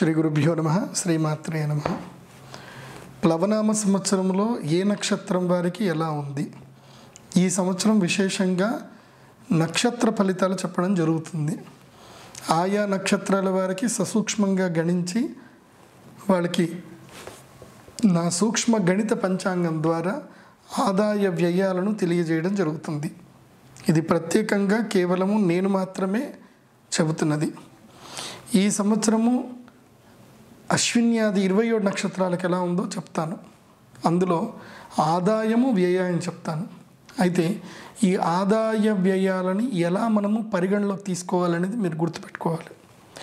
శ్రీ గురుభ్యో నమ శ్రీమాత్రే నమ ప్లవనామ సంవత్సరంలో ఏ నక్షత్రం వారికి ఎలా ఉంది ఈ సంవత్సరం విశేషంగా నక్షత్ర ఫలితాలు చెప్పడం జరుగుతుంది ఆయా నక్షత్రాల వారికి ససూక్ష్మంగా గణించి వాళ్ళకి నా సూక్ష్మ గణిత పంచాంగం ద్వారా ఆదాయ వ్యయాలను తెలియజేయడం జరుగుతుంది ఇది ప్రత్యేకంగా కేవలము నేను మాత్రమే చెబుతున్నది ఈ సంవత్సరము అశ్విన్యాది ఇరవై ఏడు నక్షత్రాలకు ఎలా ఉందో చెప్తాను అందులో ఆదాయము వ్యయాయం చెప్తాను అయితే ఈ ఆదాయ వ్యయాలని ఎలా మనము పరిగణలోకి తీసుకోవాలనేది మీరు గుర్తుపెట్టుకోవాలి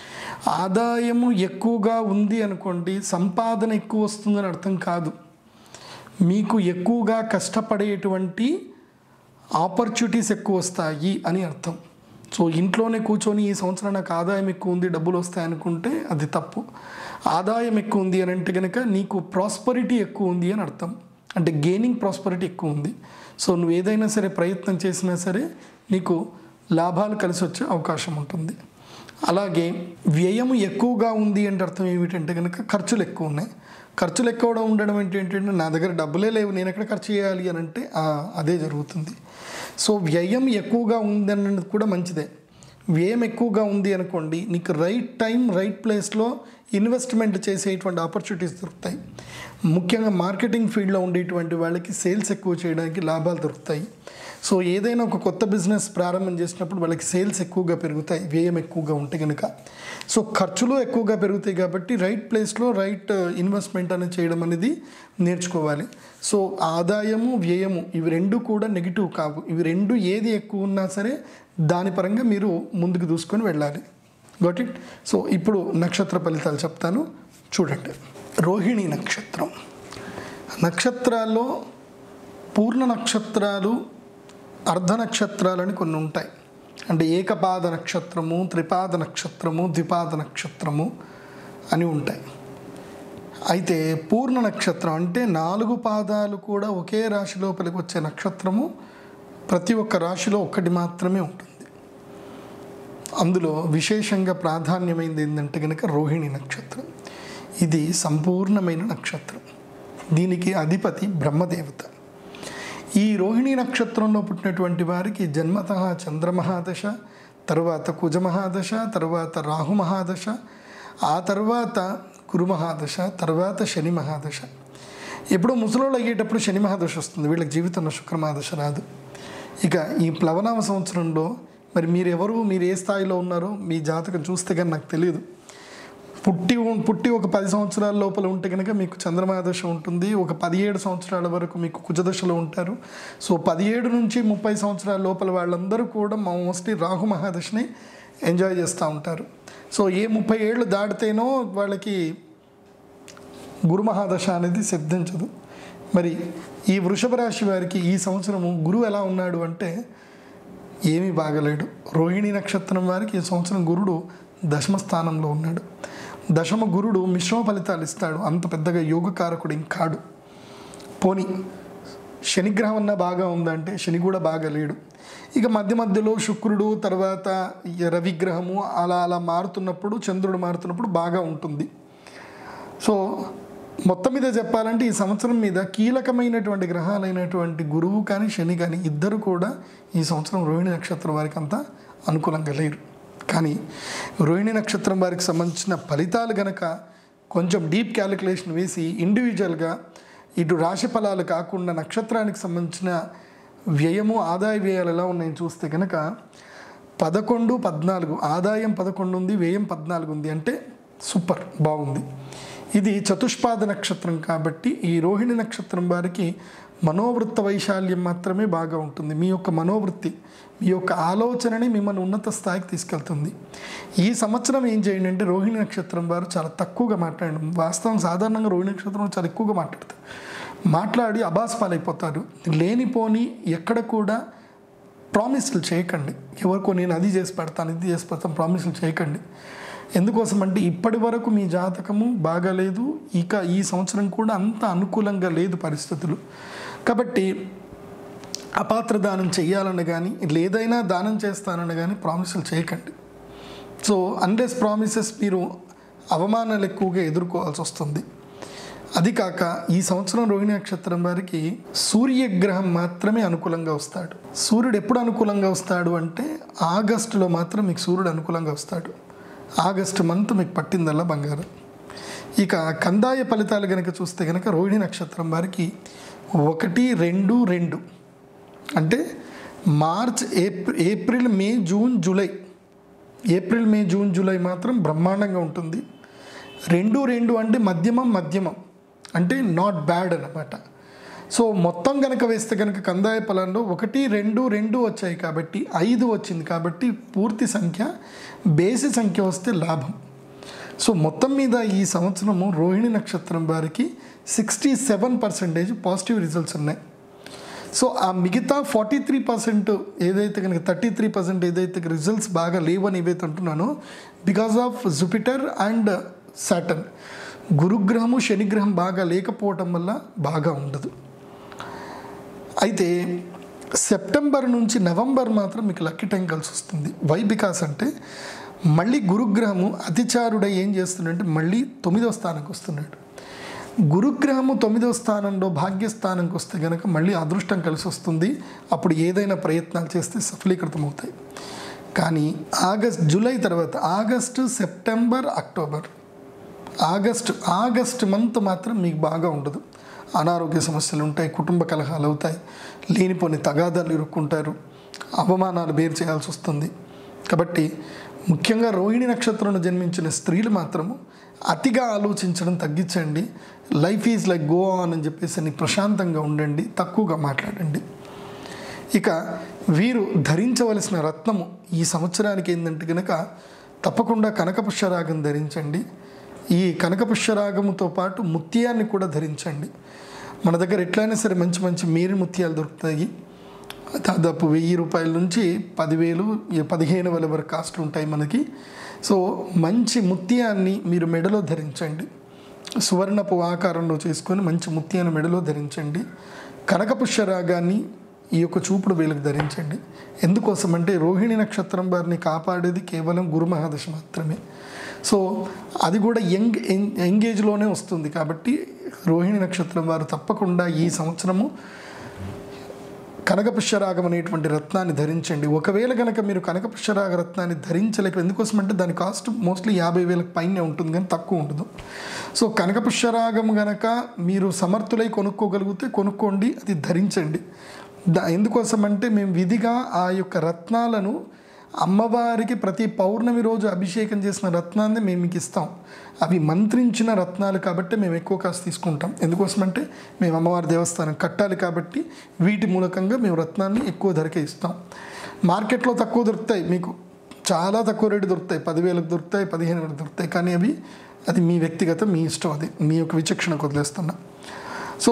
ఆదాయము ఎక్కువగా ఉంది అనుకోండి సంపాదన ఎక్కువ వస్తుందని అర్థం కాదు మీకు ఎక్కువగా కష్టపడేటువంటి ఆపర్చునిటీస్ ఎక్కువ వస్తాయి అని అర్థం సో ఇంట్లోనే కూర్చొని ఈ సంవత్సరం నాకు ఆదాయం ఎక్కువ ఉంది డబ్బులు వస్తాయి అనుకుంటే అది తప్పు ఆదాయం ఎక్కువ ఉంది అని అంటే కనుక నీకు ప్రాస్పరిటీ ఎక్కువ ఉంది అని అర్థం అంటే గెయినింగ్ ప్రాస్పరిటీ ఎక్కువ ఉంది సో నువ్వు ఏదైనా సరే ప్రయత్నం చేసినా సరే నీకు లాభాలు కలిసి వచ్చే అవకాశం ఉంటుంది అలాగే వ్యయం ఎక్కువగా ఉంది అంటే అర్థం ఏమిటంటే కనుక ఖర్చులు ఎక్కువ ఉన్నాయి ఖర్చులు ఎక్కువ ఉండడం అంటే ఏంటంటే నా దగ్గర డబ్బులే లేవు నేను ఎక్కడ ఖర్చు చేయాలి అని అంటే ఆ, అదే జరుగుతుంది సో వ్యయం ఎక్కువగా ఉంది అన్నది కూడా మంచిదే వ్యయం ఎక్కువగా ఉంది అనుకోండి నీకు రైట్ టైం రైట్ ప్లేస్లో ఇన్వెస్ట్మెంట్ చేసేటువంటి ఆపర్చునిటీస్ దొరుకుతాయి ముఖ్యంగా మార్కెటింగ్ ఫీల్డ్లో ఉండేటువంటి వాళ్ళకి సేల్స్ ఎక్కువ చేయడానికి లాభాలు దొరుకుతాయి సో ఏదైనా ఒక కొత్త బిజినెస్ ప్రారంభం చేసినప్పుడు వాళ్ళకి సేల్స్ ఎక్కువగా పెరుగుతాయి వ్యయం ఎక్కువగా ఉంటే కనుక సో ఖర్చులు ఎక్కువగా పెరుగుతాయి కాబట్టి రైట్ ప్లేస్లో రైట్ ఇన్వెస్ట్మెంట్ అనేది చేయడం అనేది నేర్చుకోవాలి సో ఆదాయము వ్యయము ఇవి రెండు కూడా నెగిటివ్ కావు ఇవి రెండు ఏది ఎక్కువ ఉన్నా సరే దాని పరంగా మీరు ముందుకు దూసుకొని వెళ్ళాలి గోట్ ఇట్ సో ఇప్పుడు నక్షత్ర ఫలితాలు చెప్తాను చూడండి రోహిణి నక్షత్రం నక్షత్రాల్లో పూర్ణ నక్షత్రాలు అర్ధ నక్షత్రాలని కొన్ని ఉంటాయి అంటే ఏకపాద నక్షత్రము త్రిపాద నక్షత్రము ద్విపాద నక్షత్రము అని ఉంటాయి అయితే పూర్ణ నక్షత్రం అంటే నాలుగు పాదాలు కూడా ఒకే రాశి లోపలికి వచ్చే నక్షత్రము ప్రతి ఒక్క రాశిలో ఒక్కటి మాత్రమే ఉంటుంది అందులో విశేషంగా ప్రాధాన్యమైనది ఏంటంటే కనుక రోహిణి నక్షత్రం ఇది సంపూర్ణమైన నక్షత్రం దీనికి అధిపతి బ్రహ్మదేవత ఈ రోహిణి నక్షత్రంలో పుట్టినటువంటి వారికి జన్మత చంద్రమహాదశ తరువాత కుజమహాదశ తరువాత రాహు మహాదశ ఆ తర్వాత గురు మహాదశ తర్వాత శని మహాదశ ఎప్పుడో ముసలోళ్ళు అయ్యేటప్పుడు శని మహాదశ వస్తుంది వీళ్ళకి జీవితంలో శుక్రమహాదశ రాదు ఇక ఈ ప్లవనామ సంవత్సరంలో మరి మీరు ఎవరు మీరు ఏ స్థాయిలో ఉన్నారో మీ జాతకం చూస్తే కానీ నాకు తెలియదు పుట్టి ఉం- పుట్టి ఒక పది సంవత్సరాల లోపల ఉంటే కనుక మీకు చంద్రమహాదశ ఉంటుంది ఒక పదిహేడు సంవత్సరాల వరకు మీకు కుజదశలో ఉంటారు సో పదిహేడు నుంచి ముప్పై సంవత్సరాల లోపల వాళ్ళందరూ కూడా మోస్ట్లీ రాహు మహాదశని ఎంజాయ్ చేస్తూ ఉంటారు సో ఏ ముప్పై ఏళ్ళు దాటితేనో వాళ్ళకి గురు మహాదశ అనేది సిద్ధించదు మరి ఈ వృషభ రాశి వారికి ఈ సంవత్సరము గురువు ఎలా ఉన్నాడు అంటే ఏమీ బాగలేడు రోహిణి నక్షత్రం వారికి ఈ సంవత్సరం గురుడు దశమ స్థానంలో ఉన్నాడు దశమ గురుడు మిశ్రమ ఫలితాలు ఇస్తాడు అంత పెద్దగా యోగకారకుడు ఇంకాడు పోని శనిగ్రహం అన్నా బాగా ఉందంటే శని కూడా బాగా లేడు ఇక మధ్య మధ్యలో శుక్రుడు తర్వాత ఈ రవిగ్రహము అలా అలా మారుతున్నప్పుడు చంద్రుడు మారుతున్నప్పుడు బాగా ఉంటుంది సో మొత్తం మీద చెప్పాలంటే ఈ సంవత్సరం మీద కీలకమైనటువంటి గ్రహాలైనటువంటి గురువు కానీ శని కానీ ఇద్దరు కూడా ఈ సంవత్సరం రోహిణి నక్షత్రం వారికి అంతా అనుకూలంగా లేరు కానీ రోహిణి నక్షత్రం వారికి సంబంధించిన ఫలితాలు గనక కొంచెం డీప్ క్యాలిక్యులేషన్ వేసి ఇండివిజువల్గా ఇటు రాశి ఫలాలు కాకుండా నక్షత్రానికి సంబంధించిన వ్యయము ఆదాయ వ్యయాలు ఎలా ఉన్నాయని చూస్తే కనుక పదకొండు పద్నాలుగు ఆదాయం పదకొండు ఉంది వ్యయం పద్నాలుగు ఉంది అంటే సూపర్ బాగుంది ఇది చతుష్పాద నక్షత్రం కాబట్టి ఈ రోహిణి నక్షత్రం వారికి మనోవృత్త వైశాల్యం మాత్రమే బాగా ఉంటుంది మీ యొక్క మనోవృత్తి మీ యొక్క ఆలోచనని మిమ్మల్ని ఉన్నత స్థాయికి తీసుకెళ్తుంది ఈ సంవత్సరం ఏం చేయండి అంటే రోహిణి నక్షత్రం వారు చాలా తక్కువగా మాట్లాడండి వాస్తవం సాధారణంగా రోహిణి నక్షత్రం చాలా ఎక్కువగా మాట్లాడతారు మాట్లాడి అబాస్ పాలైపోతారు లేనిపోని ఎక్కడ కూడా ప్రామిస్లు చేయకండి ఎవరికో నేను అది చేసి పెడతాను ఇది చేసి పెడతాను ప్రామిస్లు చేయకండి ఎందుకోసం అంటే ఇప్పటి వరకు మీ జాతకము బాగాలేదు ఇక ఈ సంవత్సరం కూడా అంత అనుకూలంగా లేదు పరిస్థితులు కాబట్టి అపాత్ర దానం చెయ్యాలని కానీ లేదైనా దానం చేస్తానని కానీ ప్రామిసులు చేయకండి సో అన్లెస్ ప్రామిసెస్ మీరు అవమానాలు ఎక్కువగా ఎదుర్కోవాల్సి వస్తుంది అది కాక ఈ సంవత్సరం రోహిణి నక్షత్రం వారికి సూర్యగ్రహం మాత్రమే అనుకూలంగా వస్తాడు సూర్యుడు ఎప్పుడు అనుకూలంగా వస్తాడు అంటే ఆగస్టులో మాత్రం మీకు సూర్యుడు అనుకూలంగా వస్తాడు ఆగస్టు మంత్ మీకు పట్టిందల్లా బంగారం ఇక కందాయ ఫలితాలు కనుక చూస్తే కనుక రోహిణి నక్షత్రం వారికి ఒకటి రెండు రెండు అంటే March April April May June July April May June July మాత్రం బ్రహ్మాండంగా ఉంటుంది రెండు రెండు అంటే మధ్యమం మధ్యమం అంటే నాట్ బ్యాడ్ అన్నమాట సో మొత్తం కనుక వేస్తే కనుక కందాయ ఫలంలో ఒకటి రెండు రెండు వచ్చాయి కాబట్టి ఐదు వచ్చింది కాబట్టి పూర్తి సంఖ్య బేసి సంఖ్య వస్తే లాభం సో మొత్తం మీద ఈ సంవత్సరము రోహిణి నక్షత్రం వారికి sixty seven percentage positive results so సో ఆ మిగతా ఫార్టీ త్రీ పర్సెంట్ ఏదైతే కనుక థర్టీ త్రీ పర్సెంట్ ఏదైతే రిజల్ట్స్ బాగా లేవని ఏవైతే అంటున్నానో because of Jupiter and Saturn గురుగ్రహము శనిగ్రహం బాగా లేకపోవటం వల్ల బాగా ఉండదు అయితే సెప్టెంబర్ నుంచి నవంబర్ మాత్రం మీకు లక్కీ టైం కలిసి వస్తుంది వై బికాస్ అంటే మళ్ళీ గురుగ్రహము అతిచారుడై ఏం చేస్తున్నాడంటే మళ్ళీ తొమ్మిదవ స్థానంకి వస్తున్నాడు గురుగ్రహము తొమ్మిదవ స్థానంలో భాగ్యస్థానంకి వస్తే కనుక మళ్ళీ అదృష్టం కలిసి వస్తుంది అప్పుడు ఏదైనా ప్రయత్నాలు చేస్తే సఫలీకృతం అవుతాయి కానీ ఆగస్ట్ జూలై తర్వాత August September October August August month మాత్రం మీకు బాగా ఉండదు అనారోగ్య సమస్యలు ఉంటాయి కుటుంబ కలహాలు అవుతాయి లేనిపోని తగాదాలు ఇరుక్కుంటారు అవమానాలు బేరు చేయాల్సి వస్తుంది కాబట్టి ముఖ్యంగా రోహిణి నక్షత్రంలో జన్మించిన స్త్రీలు మాత్రము అతిగా ఆలోచించడం తగ్గించండి life is like go on అని చెప్పేసి అని ప్రశాంతంగా ఉండండి తక్కువగా మాట్లాడండి ఇక వీరు ధరించవలసిన రత్నము ఈ సంవత్సరానికి ఏంటంటే కనుక తప్పకుండా కనకపుష్యరాగం ధరించండి ఈ కనకపుష్యరాగముతో పాటు ముత్యాన్ని కూడా ధరించండి మన దగ్గర ఎట్లయినా సరే మంచి మంచి మేరి ముత్యాలు దొరుకుతాయి దాదాపు వెయ్యి రూపాయల నుంచి పదివేలు ఈ పదిహేను వేల వరకు కాస్ట్ ఉంటాయి మనకి సో మంచి ముత్యాన్ని మీరు మెడలో ధరించండి సువర్ణపు ఆకారంలో చేసుకొని మంచి ముత్యాన్ని మెడలో ధరించండి కనకపుష్యరాగాన్ని ఈ యొక్క చూపుడు వేలకు ధరించండి ఎందుకోసం అంటే రోహిణి నక్షత్రం వారిని కాపాడేది కేవలం గురు మహాదశ మాత్రమే సో అది కూడా యంగ్ యంగ్ ఏజ్లోనే వస్తుంది కాబట్టి రోహిణి నక్షత్రం వారు తప్పకుండా ఈ సంవత్సరము కనకపుష్యరాగం అనేటువంటి రత్నాన్ని ధరించండి ఒకవేళ కనుక మీరు కనకపుష్యరాగ రత్నాన్ని ధరించలేక ఎందుకోసం అంటే దాని కాస్ట్ మోస్ట్లీ యాభై వేలకు పైనే ఉంటుంది కానీ తక్కువ ఉండదు సో కనకపుష్యరాగం గనక మీరు సమర్థులై కొనుక్కోగలిగితే కొనుక్కోండి అది ధరించండి దా ఎందుకోసం అంటే మేము విధిగా ఆ యొక్క రత్నాలను అమ్మవారికి ప్రతి పౌర్ణమి రోజు అభిషేకం చేసిన రత్నాన్ని మేము మీకు ఇస్తాం అవి మంత్రించిన రత్నాలు కాబట్టి మేము ఎక్కువ కాస్ట్ తీసుకుంటాం ఎందుకోసమంటే మేము అమ్మవారి దేవస్థానం కట్టాలి కాబట్టి వీటి మూలకంగా మేము రత్నాన్ని ఎక్కువ ధరకే ఇస్తాం మార్కెట్లో తక్కువ దొరుకుతాయి మీకు చాలా తక్కువ రేటు దొరుకుతాయి పదివేలకు దొరుకుతాయి పదిహేను వేలకు దొరుకుతాయి కానీ అవి అది మీ వ్యక్తిగత మీ ఇష్టం అది మీ యొక్క విచక్షణకు వదిలేస్తున్నా సో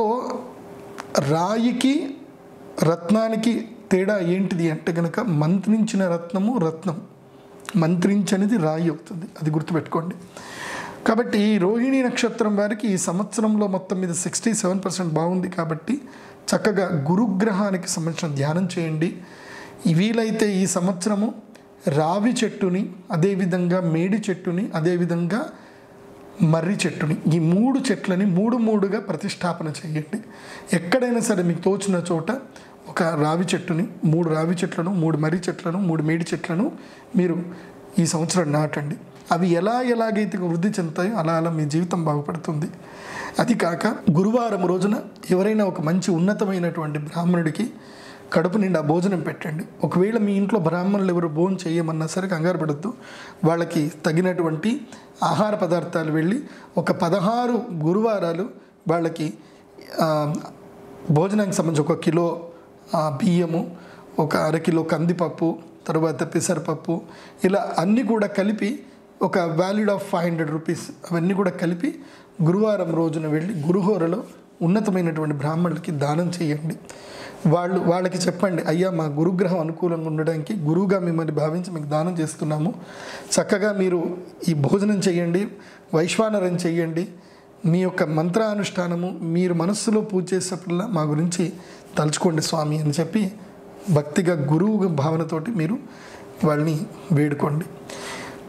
రాయికి రత్నానికి తేడా ఏంటిది అంటే కనుక మంత్రించిన రత్నము రత్నం మంత్రించనిది రాయి అవుతుంది అది గుర్తుపెట్టుకోండి కాబట్టి ఈ రోహిణి నక్షత్రం వారికి ఈ సంవత్సరంలో మొత్తం మీద సిక్స్టీ సెవెన్ పర్సెంట్ బాగుంది కాబట్టి చక్కగా గురుగ్రహానికి సంబంధించిన ధ్యానం చేయండి ఈ వీలైతే ఈ సంవత్సరము రావి చెట్టుని అదేవిధంగా మేడి చెట్టుని అదేవిధంగా మర్రి చెట్టుని ఈ మూడు చెట్లని మూడు మూడుగా ప్రతిష్టాపన చేయండి ఎక్కడైనా సరే మీకు తోచిన చోట ఒక రావి చెట్టుని మూడు రావి చెట్లను మూడు మర్రి చెట్లను మూడు మేడి చెట్లను మీరు ఈ సంవత్సరం నాటండి అవి ఎలా ఎలాగైతే వృద్ధి చెందుతాయో అలా అలా మీ జీవితం బాగుపడుతుంది అది కాక గురువారం రోజున ఎవరైనా ఒక మంచి ఉన్నతమైనటువంటి బ్రాహ్మణుడికి కడుపు నిండా భోజనం పెట్టండి ఒకవేళ మీ ఇంట్లో బ్రాహ్మణులు ఎవరు భోజనం చేయమన్నా సరే కంగారు పడద్దు వాళ్ళకి తగినటువంటి ఆహార పదార్థాలు వెళ్ళి ఒక పదహారు గురువారాలు వాళ్ళకి ఆ, భోజనానికి సంబంధించి ఒక కిలో ఆ, బియ్యము ఒక అరకిలో కందిపప్పు తర్వాత పెసరపప్పు ఇలా అన్నీ కూడా కలిపి ఒక valued of five hundred rupees అవన్నీ కూడా కలిపి గురువారం రోజున వెళ్ళి గురుహోరలో ఉన్నతమైనటువంటి బ్రాహ్మణులకి దానం చేయండి వాళ్ళు వాళ్ళకి చెప్పండి అయ్యా మా గురుగ్రహం అనుకూలంగా ఉండడానికి గురువుగా మిమ్మల్ని భావించి మీకు దానం చేస్తున్నాము చక్కగా మీరు ఈ భోజనం చేయండి వైశ్వానరం చేయండి మీ యొక్క మంత్రానుష్ఠానము మీరు మనస్సులో పూజ చేసేటప్పుడల్లా మా గురించి తలుచుకోండి స్వామి అని చెప్పి భక్తిగా గురువు భావనతోటి మీరు వాళ్ళని వేడుకోండి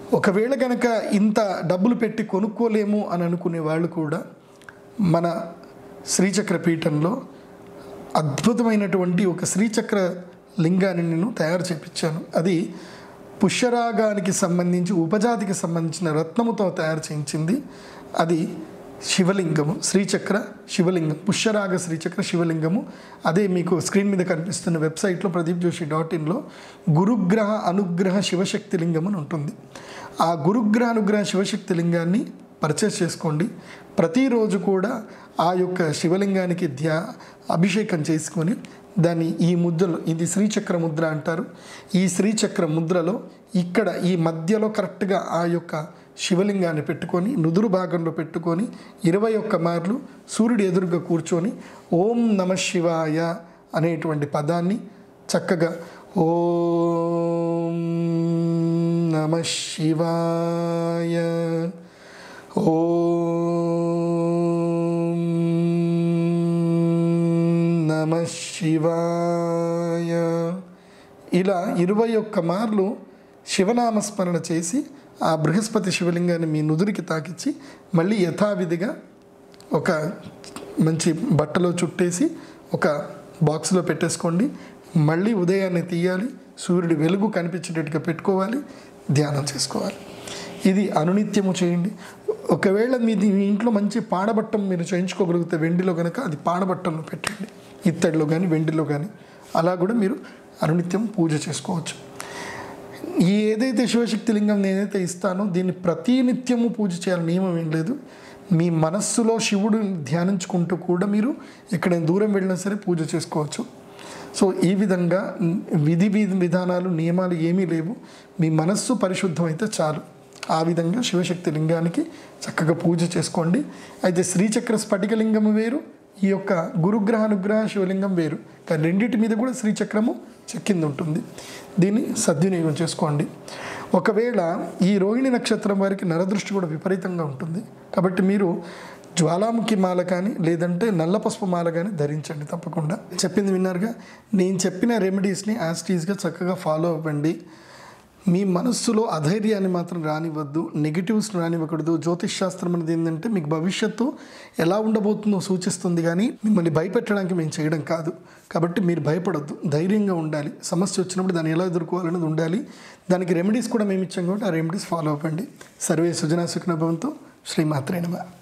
ఒకవేళ కనుక ఇంత డబ్బులు పెట్టి కొనుక్కోలేము అని అనుకునే వాళ్ళు కూడా మన శ్రీచక్ర పీఠంలో అద్భుతమైనటువంటి ఒక శ్రీచక్ర లింగాన్ని నేను తయారు చేపించాను అది పుష్యరాగానికి సంబంధించి ఉపజాతికి సంబంధించిన రత్నముతో తయారు చేయించింది అది శివలింగము శ్రీచక్ర శివలింగం పుష్యరాగ శ్రీచక్ర శివలింగము అదే మీకు స్క్రీన్ మీద కనిపిస్తున్న వెబ్సైట్లో ప్రదీప్ జోషి డాట్ ఇన్లో గురుగ్రహ అనుగ్రహ శివశక్తి లింగం అని ఉంటుంది ఆ గురుగ్రహ అనుగ్రహ శివశక్తి లింగాన్ని పర్చేస్ చేసుకోండి ప్రతిరోజు కూడా ఆ యొక్క శివలింగానికి ధ్యా అభిషేకం చేసుకొని దాన్ని ఈ ముద్రలో ఇది శ్రీచక్ర ముద్ర అంటారు ఈ శ్రీచక్ర ముద్రలో ఇక్కడ ఈ మధ్యలో కరెక్ట్గా ఆ యొక్క శివలింగాన్ని పెట్టుకొని నుదురు భాగంలో పెట్టుకొని ఇరవై ఒక్క మార్లు సూర్యుడు ఎదురుగా కూర్చొని ఓం నమ శివాయ అనేటువంటి పదాన్ని చక్కగా ఓం నమ శివాయ ఓం నమ శివాయ ఇలా ఇరవై ఒక్క మార్లు శివనామస్మరణ చేసి ఆ బృహస్పతి శివలింగాన్ని మీ నుదురికి తాకిచ్చి మళ్ళీ యథావిధిగా ఒక మంచి బట్టలో చుట్టేసి ఒక బాక్స్లో పెట్టేసుకోండి మళ్ళీ ఉదయాన్నే తీయాలి సూర్యుడి వెలుగు కనిపించేటట్టుగా పెట్టుకోవాలి ధ్యానం చేసుకోవాలి ఇది అనునిత్యము చేయండి ఒకవేళ మీది మీ ఇంట్లో మంచి పాడబట్టం మీరు చేయించుకోగలిగితే వెండిలో కనుక అది పాడబట్టంలో పెట్టండి ఇత్తడిలో కానీ వెండిలో కానీ అలా కూడా మీరు అనునిత్యం పూజ చేసుకోవచ్చు ఈ ఏదైతే శివశక్తి లింగం నేనైతే ఇస్తానో దీన్ని ప్రతినిత్యము పూజ చేయాలని నియమం ఏం లేదు మీ మనస్సులో శివుడు ధ్యానించుకుంటూ కూడా మీరు ఎక్కడైనా దూరం వెళ్ళినా సరే పూజ చేసుకోవచ్చు సో ఈ విధంగా విధి విధి విధానాలు నియమాలు ఏమీ లేవు మీ మనస్సు పరిశుద్ధమైతే చాలు ఆ విధంగా శివశక్తి లింగానికి చక్కగా పూజ చేసుకోండి అయితే శ్రీచక్ర స్ఫటికలింగము వేరు ఈ యొక్క గురుగ్రహ అనుగ్రహ శివలింగం వేరు కానీ రెండింటి మీద కూడా శ్రీచక్రము చెక్కింది ఉంటుంది దీన్ని సద్వినియోగం చేసుకోండి ఒకవేళ ఈ రోహిణి నక్షత్రం వారికి నరదృష్టి కూడా విపరీతంగా ఉంటుంది కాబట్టి మీరు జ్వాలాముఖి మాల కానీ లేదంటే నల్ల పసుపు మాల కానీ ధరించండి తప్పకుండా చెప్పింది విన్నారుగా నేను చెప్పిన రెమెడీస్ని యాస్టీస్గా చక్కగా ఫాలో అవ్వండి మీ మనస్సులో అధైర్యాన్ని మాత్రం రానివ్వద్దు నెగిటివ్స్ రానివ్వకూడదు జ్యోతిష్ శాస్త్రం అనేది ఏంటంటే మీకు భవిష్యత్తు ఎలా ఉండబోతుందో సూచిస్తుంది కానీ మిమ్మల్ని భయపెట్టడానికి మేము చేయడం కాదు కాబట్టి మీరు భయపడొద్దు ధైర్యంగా ఉండాలి సమస్య వచ్చినప్పుడు దాన్ని ఎలా ఎదుర్కోవాలనేది ఉండాలి దానికి రెమెడీస్ కూడా మేము ఇచ్చాం కాబట్టి ఆ రెమెడీస్ ఫాలో అవ్వండి సర్వే సుజనా సుఖనభవంతో శ్రీమాత్రే నమ